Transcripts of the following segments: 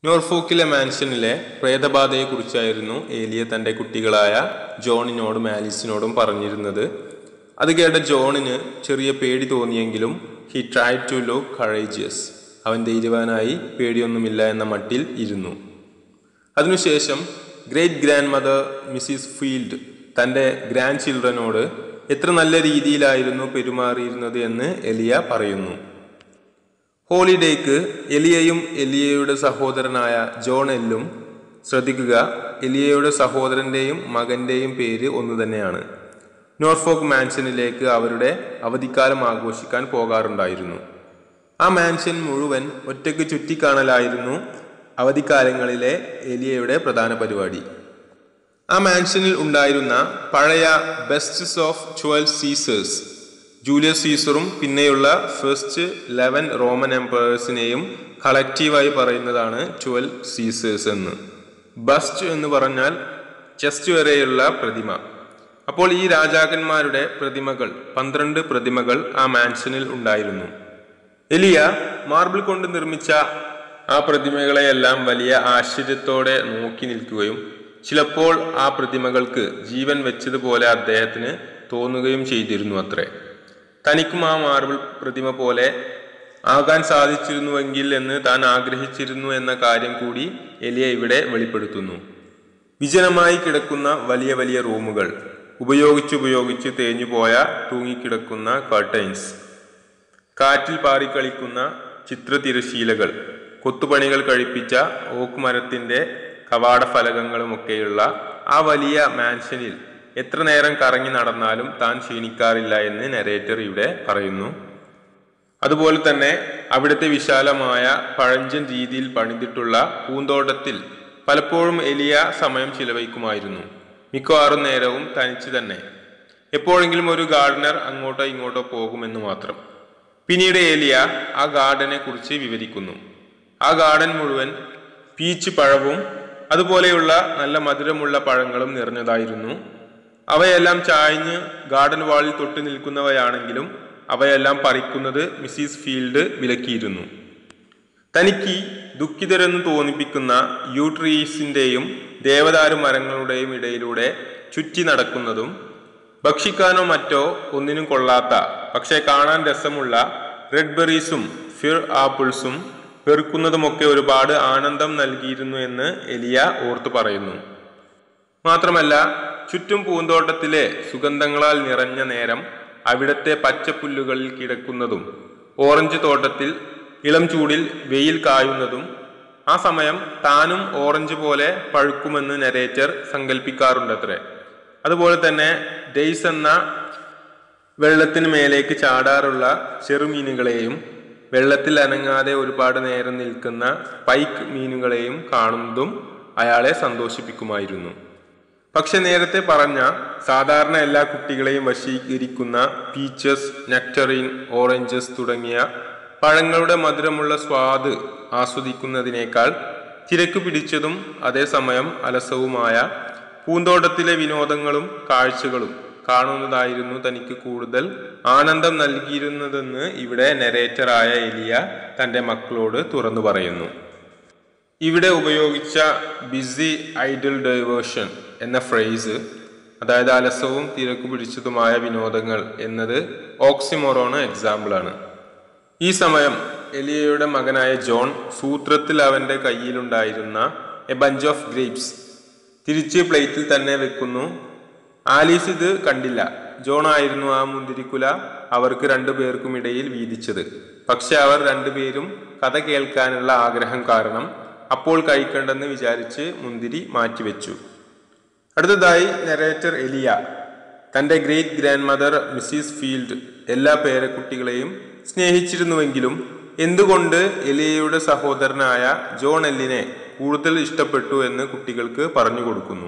നോർഫോക്കിലെ മാൻഷനിലെ പ്രേതബാധയെക്കുറിച്ചായിരുന്നു ഏലിയ തൻ്റെ കുട്ടികളായ ജോണിനോടും ആലിസിനോടും പറഞ്ഞിരുന്നത് അത് കേട്ട ജോണിന് ചെറിയ പേടി തോന്നിയെങ്കിലും he try to look courageous അവൻ ധൈര്യവാനായി പേടിയൊന്നുമില്ല എന്ന മട്ടിൽ ഇരുന്നു അതിനുശേഷം great grandmother Mrs Field തൻ്റെ ഗ്രാൻഡ് ചിൽഡ്രനോട് എത്ര നല്ല രീതിയിലായിരുന്നു പെരുമാറിയിരുന്നത് എന്ന് എലിയ പറയുന്നു ഹോളിഡേക്ക് എലിയയും എലിയയുടെ സഹോദരനായ ജോൺ എല്ലും ശ്രദ്ധിക്കുക എലിയയുടെ സഹോദരന്റെയും മകന്റെയും പേര് ഒന്നു തന്നെയാണ് നോർഫോക്ക് മാൻഷനിലേക്ക് അവരുടെ അവധിക്കാലം ആഘോഷിക്കാൻ പോകാറുണ്ടായിരുന്നു ആ മാൻഷൻ മുഴുവൻ ഒറ്റയ്ക്ക് ചുറ്റിക്കാണലായിരുന്നു അവധിക്കാലങ്ങളിലെ എലിയയുടെ പ്രധാന പരിപാടി ആ മാൻഷനിൽ ഉണ്ടായിരുന്ന പഴയ busts of twelve Caesars Julius സീസറും പിന്നെയുള്ള ഫസ്റ്റ് ലെവൻ റോമൻ എംപറേഴ്സിനെയും കളക്റ്റീവായി പറയുന്നതാണ് ട്വൽവ് സീസേഴ്സ് എന്ന് ബസ്റ്റ് എന്ന് പറഞ്ഞാൽ ചെസ്റ്റ് വരെയുള്ള പ്രതിമ അപ്പോൾ ഈ രാജാക്കന്മാരുടെ പ്രതിമകൾ പന്ത്രണ്ട് പ്രതിമകൾ ആ മാൻഷനിൽ ഉണ്ടായിരുന്നു എലിയ മാർബിൾ കൊണ്ട് നിർമ്മിച്ച ആ പ്രതിമകളെയെല്ലാം വലിയ ആശ്ചര്യത്തോടെ നോക്കി നിൽക്കുകയും ചിലപ്പോൾ ആ പ്രതിമകൾക്ക് ജീവൻ വെച്ചതുപോലെ അദ്ദേഹത്തിന് തോന്നുകയും ചെയ്തിരുന്നു അത്രേ തനിക്കും ആ മാർബിൾ പ്രതിമ പോലെ ആകാൻ സാധിച്ചിരുന്നുവെങ്കിൽ എന്ന് താൻ ആഗ്രഹിച്ചിരുന്നു എന്ന കാര്യം കൂടി എലിയ ഇവിടെ വെളിപ്പെടുത്തുന്നു വിജനമായി കിടക്കുന്ന വലിയ വലിയ റൂമുകൾ ഉപയോഗിച്ചുപയോഗിച്ച് തേഞ്ഞുപോയ തൂങ്ങിക്കിടക്കുന്ന കർട്ടൈൻസ് കാറ്റിൽ പാറിക്കളിക്കുന്ന ചിത്രതിരശീലകൾ കൊത്തുപണികൾ കഴിപ്പിച്ച ഓക്ക് മരത്തിന്റെ കവാട ഫലകങ്ങളുമൊക്കെയുള്ള ആ വലിയ മാൻഷനിൽ എത്ര നേരം കറങ്ങി നടന്നാലും താൻ ക്ഷീണിക്കാറില്ല എന്ന് നരേറ്റർ ഇവിടെ പറയുന്നു അതുപോലെ തന്നെ അവിടുത്തെ വിശാലമായ പഴഞ്ചൻ രീതിയിൽ പണിതിട്ടുള്ള പൂന്തോട്ടത്തിൽ പലപ്പോഴും എലിയ സമയം ചിലവഴിക്കുമായിരുന്നു മിക്കവാറും നേരവും തനിച്ച് തന്നെ എപ്പോഴെങ്കിലും ഒരു ഗാർഡനർ അങ്ങോട്ടോ ഇങ്ങോട്ടോ പോകുമെന്ന് മാത്രം പിന്നീട് ഏലിയ ആ ഗാർഡനെ കുറിച്ച് വിവരിക്കുന്നു ആ ഗാർഡൻ മുഴുവൻ പീച്ച് പഴവും അതുപോലെയുള്ള നല്ല മധുരമുള്ള പഴങ്ങളും നിറഞ്ഞതായിരുന്നു അവയെല്ലാം ചായഞ്ഞ് ഗാർഡൻ വാളിൽ തൊട്ട് നിൽക്കുന്നവയാണെങ്കിലും അവയെല്ലാം പറിക്കുന്നത് മിസ്സിസ് ഫീൽഡ് വിലക്കിയിരുന്നു തനിക്ക് ദുഃഖിതരെന്ന് തോന്നിപ്പിക്കുന്ന യൂട്രീസിന്റെയും ദേവദാരു മരങ്ങളുടെയും ഇടയിലൂടെ ചുറ്റി നടക്കുന്നതും ഭക്ഷിക്കാനോ മറ്റോ ഒന്നിനും കൊള്ളാത്ത പക്ഷേ കാണാൻ രസമുള്ള റെഡ് ബെറീസും ഫിർ ആപ്പിൾസും പെറുക്കുന്നതുമൊക്കെ ഒരുപാട് ആനന്ദം നൽകിയിരുന്നു എന്ന് എലിയ ഓർത്തു പറയുന്നു മാത്രമല്ല ചുറ്റും പൂന്തോട്ടത്തിലെ സുഗന്ധങ്ങളാൽ നിറഞ്ഞ നേരം അവിടത്തെ പച്ചപ്പുല്ലുകളിൽ കിടക്കുന്നതും ഓറഞ്ച് തോട്ടത്തിൽ ഇളം ചൂടിൽ വെയിൽ കായുന്നതും ആ സമയം താനും ഓറഞ്ച് പോലെ പഴുക്കുമെന്ന് നരേറ്റർ സങ്കല്പിക്കാറുണ്ടത്രേ അതുപോലെ തന്നെ ഡെയ്സ് എന്ന വെള്ളത്തിന് മേലേക്ക് ചാടാറുള്ള ചെറുമീനുകളെയും വെള്ളത്തിൽ അനങ്ങാതെ ഒരുപാട് നേരം നിൽക്കുന്ന പൈക്ക് മീനുകളെയും കാണുന്നതും അയാളെ സന്തോഷിപ്പിക്കുമായിരുന്നു പക്ഷെ നേരത്തെ പറഞ്ഞ സാധാരണ എല്ലാ കുട്ടികളെയും വശീകരിക്കുന്ന പീച്ചസ് നെക്ടറിൻ ഓറഞ്ചസ് തുടങ്ങിയ പഴങ്ങളുടെ മധുരമുള്ള സ്വാദ് ആസ്വദിക്കുന്നതിനേക്കാൾ തിരക്ക് പിടിച്ചതും അതേസമയം അലസവുമായ പൂന്തോട്ടത്തിലെ വിനോദങ്ങളും കാഴ്ചകളും കാണുന്നതായിരുന്നു തനിക്ക് കൂടുതൽ ആനന്ദം നൽകിയിരുന്നതെന്ന് ഇവിടെ നെരേറ്ററായ എലിയ തന്റെ മക്കളോട് തുറന്നു പറയുന്നു ഇവിടെ ഉപയോഗിച്ച ബിസി ഐഡൽ ഡൈവേർഷൻ എന്ന ഫ്രേസ് അതായത് അലസവും തിരക്ക് പിടിച്ചതുമായ വിനോദങ്ങൾ എന്നത് ഓക്സിമോറോണ് എക്സാമ്പിളാണ് ഈ സമയം എലിയയുടെ മകനായ ജോൺ സൂത്രത്തിൽ അവന്റെ കയ്യിലുണ്ടായിരുന്ന എ ബഞ്ച് ഓഫ് ഗ്രേപ്സ് തിരിച്ച് പ്ലേറ്റിൽ തന്നെ വെക്കുന്നു ആലീസ് ഇത് കണ്ടില്ല ജോൺ ആയിരുന്നു ആ മുന്തിരിക്കുല അവർക്ക് രണ്ടു പേർക്കും ഇടയിൽ വീതിച്ചത് പക്ഷെ അവർ രണ്ടുപേരും കഥ കേൾക്കാനുള്ള ആഗ്രഹം കാരണം അപ്പോൾ കഴിക്കണ്ടെന്ന് വിചാരിച്ച് മുന്തിരി മാറ്റിവെച്ചു അടുത്തതായി നെറേറ്റർ എലിയ തന്റെ great grandmother Mrs Field എല്ലാ പേരക്കുട്ടികളെയും സ്നേഹിച്ചിരുന്നുവെങ്കിലും എന്തുകൊണ്ട് എലിയയുടെ സഹോദരനായ ജോൺ എല്ലിനെ കൂടുതൽ ഇഷ്ടപ്പെട്ടു എന്ന് കുട്ടികൾക്ക് പറഞ്ഞു കൊടുക്കുന്നു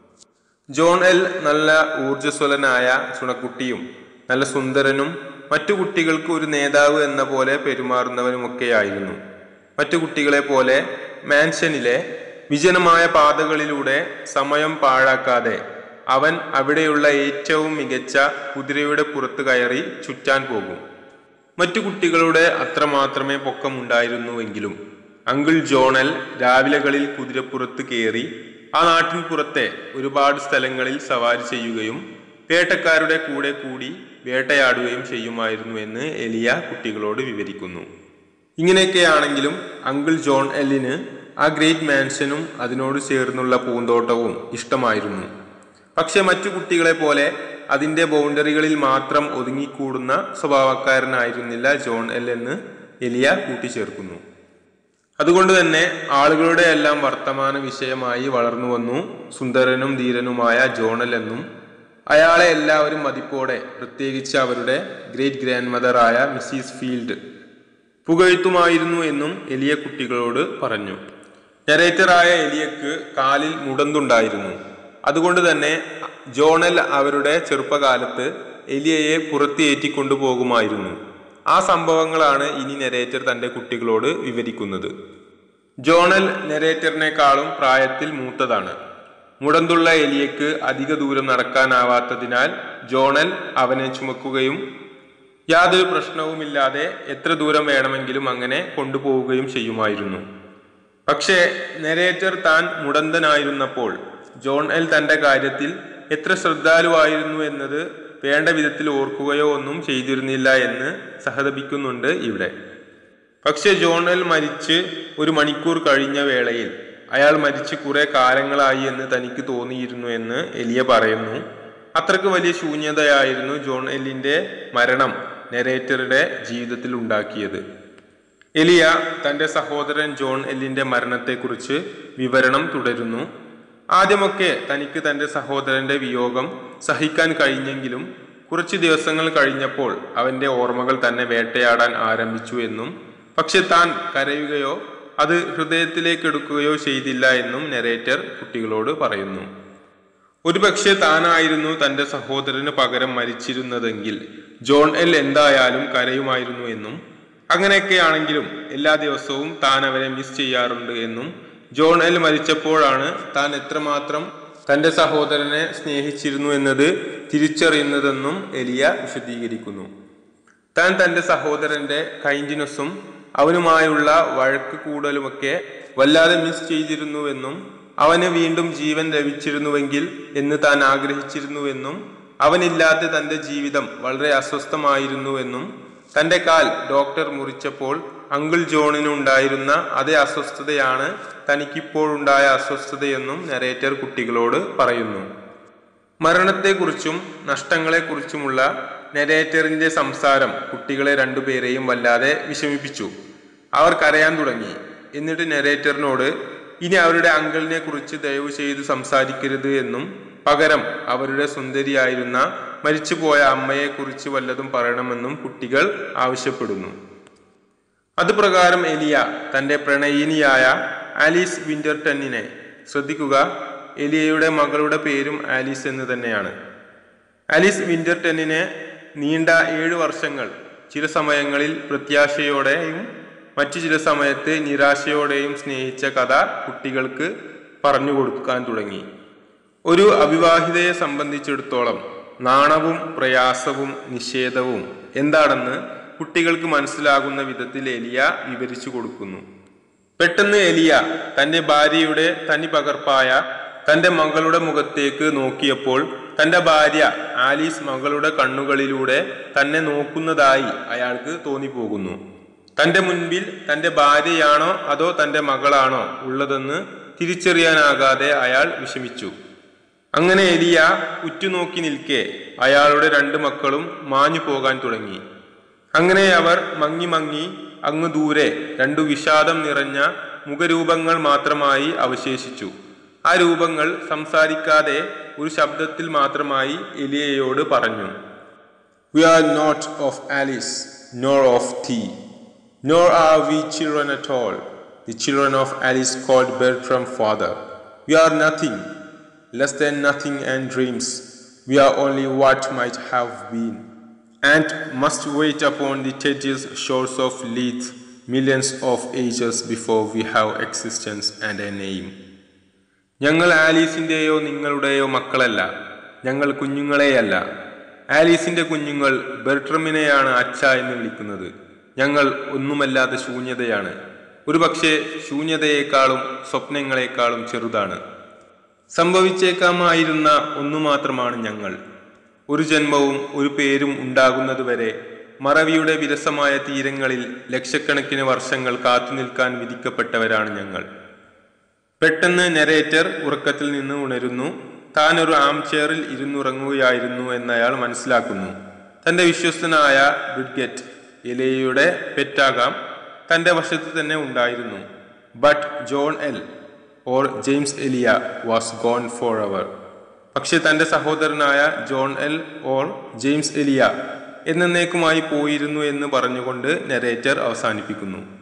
ജോൺ എൽ നല്ല ഊർജ്ജസ്വലനായ ചുണക്കുട്ടിയും നല്ല സുന്ദരനും മറ്റു കുട്ടികൾക്ക് ഒരു നേതാവ് എന്ന പോലെ പെരുമാറുന്നവനുമൊക്കെയായിരുന്നു മറ്റു കുട്ടികളെ പോലെ മാൻഷനിലെ വിജനമായ പാതകളിലൂടെ സമയം പാഴാക്കാതെ അവൻ അവിടെയുള്ള ഏറ്റവും മികച്ച കുതിരയുടെ പുറത്ത് കയറി ചുറ്റാൻ പോകും മറ്റു കുട്ടികളുടെ അത്രമാത്രമേ പൊക്കമുണ്ടായിരുന്നുവെങ്കിലും അങ്കിൾ ജോണൽ രാവിലകളിൽ കുതിരപ്പുറത്ത് കയറി ആ നാട്ടിൻ പുറത്തെ ഒരുപാട് സ്ഥലങ്ങളിൽ സവാരി ചെയ്യുകയും വേട്ടക്കാരുടെ കൂടെ കൂടി വേട്ടയാടുകയും ചെയ്യുമായിരുന്നു എന്ന് എലിയ കുട്ടികളോട് വിവരിക്കുന്നു ഇങ്ങനെയൊക്കെയാണെങ്കിലും അങ്കിൾ ജോൺ എല്ലിന് ആ ഗ്രേറ്റ് മാൻഷനും അതിനോട് ചേർന്നുള്ള പൂന്തോട്ടവും ഇഷ്ടമായിരുന്നു പക്ഷെ മറ്റു കുട്ടികളെ പോലെ അതിന്റെ ബൗണ്ടറികളിൽ മാത്രം ഒതുങ്ങിക്കൂടുന്ന സ്വഭാവക്കാരനായിരുന്നില്ല ജോൺ എൽ എന്ന് എലിയ കൂട്ടിച്ചേർക്കുന്നു അതുകൊണ്ട് തന്നെ ആളുകളുടെ എല്ലാം വർത്തമാന വിഷയമായി വളർന്നു വന്നു സുന്ദരനും ധീരനുമായ ജോണൽ എന്നും അയാളെ എല്ലാവരും മതിപ്പോടെ പ്രത്യേകിച്ച് അവരുടെ ഗ്രേറ്റ് ഗ്രാൻഡ് മദറായ മിസ്സിസ് ഫീൽഡ് പുകഴ്ത്തുമായിരുന്നു എന്നും എലിയ കുട്ടികളോട് പറഞ്ഞു നരേറ്ററായ എലിയക്ക് കാലിൽ മുടന്തുണ്ടായിരുന്നു അതുകൊണ്ട് തന്നെ ജോണൽ അവരുടെ ചെറുപ്പകാലത്ത് എലിയയെ പുറത്തേറ്റി കൊണ്ടുപോകുമായിരുന്നു ആ സംഭവങ്ങളാണ് ഇനി നെരേറ്റർ തന്റെ കുട്ടികളോട് വിവരിക്കുന്നത് ജോണൽ നെരേറ്ററിനേക്കാളും പ്രായത്തിൽ മൂത്തതാണ് മുടന്തുള്ള എലിയക്ക് അധിക ദൂരം നടക്കാനാവാത്തതിനാൽ ജോണൽ അവനെ ചുമക്കുകയും യാതൊരു പ്രശ്നവുമില്ലാതെ എത്ര ദൂരം വേണമെങ്കിലും അങ്ങനെ കൊണ്ടുപോവുകയും ചെയ്യുമായിരുന്നു പക്ഷേ നെരേറ്റർ താൻ മുടന്തനായിരുന്നപ്പോൾ ജോൺ എൽ തന്റെ കാര്യത്തിൽ എത്ര ശ്രദ്ധാലുവായിരുന്നു എന്നത് വേണ്ട വിധത്തിൽ ഓർക്കുകയോ ഒന്നും ചെയ്തിരുന്നില്ല എന്ന് സഹതപിക്കുന്നുണ്ട് ഇവിടെ പക്ഷെ ജോൺ എൽ മരിച്ച് ഒരു മണിക്കൂർ കഴിഞ്ഞ വേളയിൽ അയാൾ മരിച്ച് കുറെ കാലങ്ങളായി എന്ന് തനിക്ക് തോന്നിയിരുന്നു എന്ന് എലിയ പറയുന്നു അത്രക്ക് വലിയ ശൂന്യതയായിരുന്നു ജോൺ എല്ലിന്റെ മരണം നെരേറ്ററുടെ ജീവിതത്തിൽ ഉണ്ടാക്കിയത് എലിയ തന്റെ സഹോദരൻ ജോൺ എല്ലിന്റെ മരണത്തെക്കുറിച്ച് വിവരണം തുടരുന്നു ആദ്യമൊക്കെ തനിക്ക് തന്റെ സഹോദരന്റെ വിയോഗം സഹിക്കാൻ കഴിഞ്ഞെങ്കിലും കുറച്ചു ദിവസങ്ങൾ കഴിഞ്ഞപ്പോൾ അവന്റെ ഓർമ്മകൾ തന്നെ വേട്ടയാടാൻ ആരംഭിച്ചു എന്നും പക്ഷെ താൻ കരയുകയോ അത് ഹൃദയത്തിലേക്ക് എടുക്കുകയോ ചെയ്തില്ല എന്നും നെറേറ്റർ കുട്ടികളോട് പറയുന്നു ഒരുപക്ഷെ താനായിരുന്നു തന്റെ സഹോദരന് പകരം മരിച്ചിരുന്നതെങ്കിൽ ജോൺ എൽ എന്തായാലും കരയുമായിരുന്നു എന്നും അങ്ങനെയൊക്കെയാണെങ്കിലും എല്ലാ ദിവസവും താൻ അവരെ മിസ് ചെയ്യാറുണ്ട് എന്നും ജോൺ എൽ മരിച്ചപ്പോഴാണ് താൻ എത്രമാത്രം തന്റെ സഹോദരനെ സ്നേഹിച്ചിരുന്നു എന്നത് തിരിച്ചറിയുന്നതെന്നും എലിയ വിശദീകരിക്കുന്നു താൻ തന്റെ സഹോദരന്റെ കൈൻഡിനസും അവനുമായുള്ള വഴക്ക് കൂടലുമൊക്കെ വല്ലാതെ മിസ് ചെയ്തിരുന്നുവെന്നും അവന് വീണ്ടും ജീവൻ ലഭിച്ചിരുന്നുവെങ്കിൽ എന്ന് താൻ ആഗ്രഹിച്ചിരുന്നുവെന്നും അവനില്ലാത്ത തന്റെ ജീവിതം വളരെ അസ്വസ്ഥമായിരുന്നുവെന്നും തന്റെ കാൽ ഡോക്ടർ മുറിച്ചപ്പോൾ അങ്കിൾ ജോണിന് ഉണ്ടായിരുന്ന അതേ അസ്വസ്ഥതയാണ് തനിക്കിപ്പോഴുണ്ടായ അസ്വസ്ഥതയെന്നും നരേറ്റർ കുട്ടികളോട് പറയുന്നു മരണത്തെക്കുറിച്ചും നഷ്ടങ്ങളെക്കുറിച്ചുമുള്ള നെരേറ്ററിന്റെ സംസാരം കുട്ടികളെ രണ്ടുപേരെയും വല്ലാതെ വിഷമിപ്പിച്ചു അവർ കരയാൻ തുടങ്ങി എന്നിട്ട് നെരേറ്ററിനോട് ഇനി അവരുടെ അങ്കിളിനെ കുറിച്ച് ദയവ് ചെയ്ത് സംസാരിക്കരുത് എന്നും പകരം അവരുടെ സുന്ദരിയായിരുന്ന മരിച്ചുപോയ അമ്മയെക്കുറിച്ച് വല്ലതും പറയണമെന്നും കുട്ടികൾ ആവശ്യപ്പെടുന്നു അതുപ്രകാരം എലിയ തന്റെ പ്രണയിനിയായ ആലീസ് വിന്റർട്ടണിനെ ശ്രദ്ധിക്കുക എലിയയുടെ മകളുടെ പേരും ആലീസ് എന്ന് തന്നെയാണ് ആലീസ് വിന്റർട്ടണിനെ നീണ്ട ഏഴു വർഷങ്ങൾ ചില സമയങ്ങളിൽ പ്രത്യാശയോടെയും മറ്റു ചില സമയത്ത് നിരാശയോടെയും സ്നേഹിച്ച കഥ കുട്ടികൾക്ക് പറഞ്ഞു കൊടുക്കാൻ തുടങ്ങി ഒരു അവിവാഹിതയെ സംബന്ധിച്ചിടത്തോളം നാണവും പ്രയാസവും നിഷേധവും എന്താണെന്ന് കുട്ടികൾക്ക് മനസ്സിലാകുന്ന വിധത്തിൽ എലിയ വിവരിച്ചു കൊടുക്കുന്നു പെട്ടെന്ന് എലിയ തന്റെ ഭാര്യയുടെ തനി പകർപ്പായ തന്റെ മകളുടെ മുഖത്തേക്ക് നോക്കിയപ്പോൾ തന്റെ ഭാര്യ ആലീസ് മകളുടെ കണ്ണുകളിലൂടെ തന്നെ നോക്കുന്നതായി അയാൾക്ക് തോന്നിപ്പോകുന്നു തന്റെ മുൻപിൽ തന്റെ ഭാര്യയാണോ അതോ തന്റെ മകളാണോ ഉള്ളതെന്ന് തിരിച്ചറിയാനാകാതെ അയാൾ വിഷമിച്ചു അങ്ങനെ എലിയ ഉറ്റുനോക്കി നിൽക്കെ അയാളുടെ രണ്ട് മക്കളും മാഞ്ഞു പോകാൻ തുടങ്ങി അങ്ങനെ അവർ മങ്ങി മങ്ങി അങ്ങ് ദൂരെ രണ്ടു വിഷാദം നിറഞ്ഞ മുഖരൂപങ്ങൾ മാത്രമായി അവശേഷിച്ചു ആ രൂപങ്ങൾ സംസാരിക്കാതെ ഒരു ശബ്ദത്തിൽ മാത്രമായി എലിയയോട് പറഞ്ഞു we are not of Alice nor of thee nor are we children at all the children of Alice called Bartrum father we are nothing less than nothing and dreams. We are only what might have been, and must wait upon the tedious shores of Leith millions of ages before we have existence and a name. ഞങ്ങൾ ആലീസിന്റെയോ നിങ്ങളുടെയോ മക്കളല്ല ഞങ്ങൾ കുഞ്ഞുങ്ങളെയല്ല ആലീസിന്റെ കുഞ്ഞുങ്ങൾ ബെർട്രമിനെയാണ് അച്ഛ എന്ന് വിളിക്കുന്നത് ഞങ്ങൾ ഒന്നുമല്ലാത്ത ശൂന്യതയാണ് ഒരുപക്ഷെ ശൂന്യതയേക്കാളും സ്വപ്നങ്ങളെക്കാളും ചെറുതാണ് സംഭവിച്ചേക്കാമായിരുന്ന ഒന്നു മാത്രമാണ് ഞങ്ങൾ ഒരു ജന്മവും ഒരു പേരും ഉണ്ടാകുന്നതുവരെ മറവിയുടെ വിരസമായ തീരങ്ങളിൽ ലക്ഷക്കണക്കിന് വർഷങ്ങൾ കാത്തുനിൽക്കാൻ വിധിക്കപ്പെട്ടവരാണ് ഞങ്ങൾ പെട്ടെന്ന് നെറേറ്റർ ഉറക്കത്തിൽ നിന്ന് ഉണരുന്നു താൻ ഒരു ആം ചെയറിൽ ഇരുന്നുറങ്ങുകയായിരുന്നു എന്നയാൾ മനസ്സിലാക്കുന്നു തന്റെ വിശ്വസ്തനായ ബ്രിഡ്ഗറ്റ് എലിയയുടെ പെറ്റാകാം തന്റെ വശത്ത് തന്നെ ഉണ്ടായിരുന്നു but John L or James Elia was gone for ever പക്ഷെ തന്റെ സഹോദരനായ John L or James Elia എന്നേക്കുമായി പോയിരുന്നു എന്ന് പറഞ്ഞുകൊണ്ട് നെറേറ്റർ അവസാനിപ്പിക്കുന്നു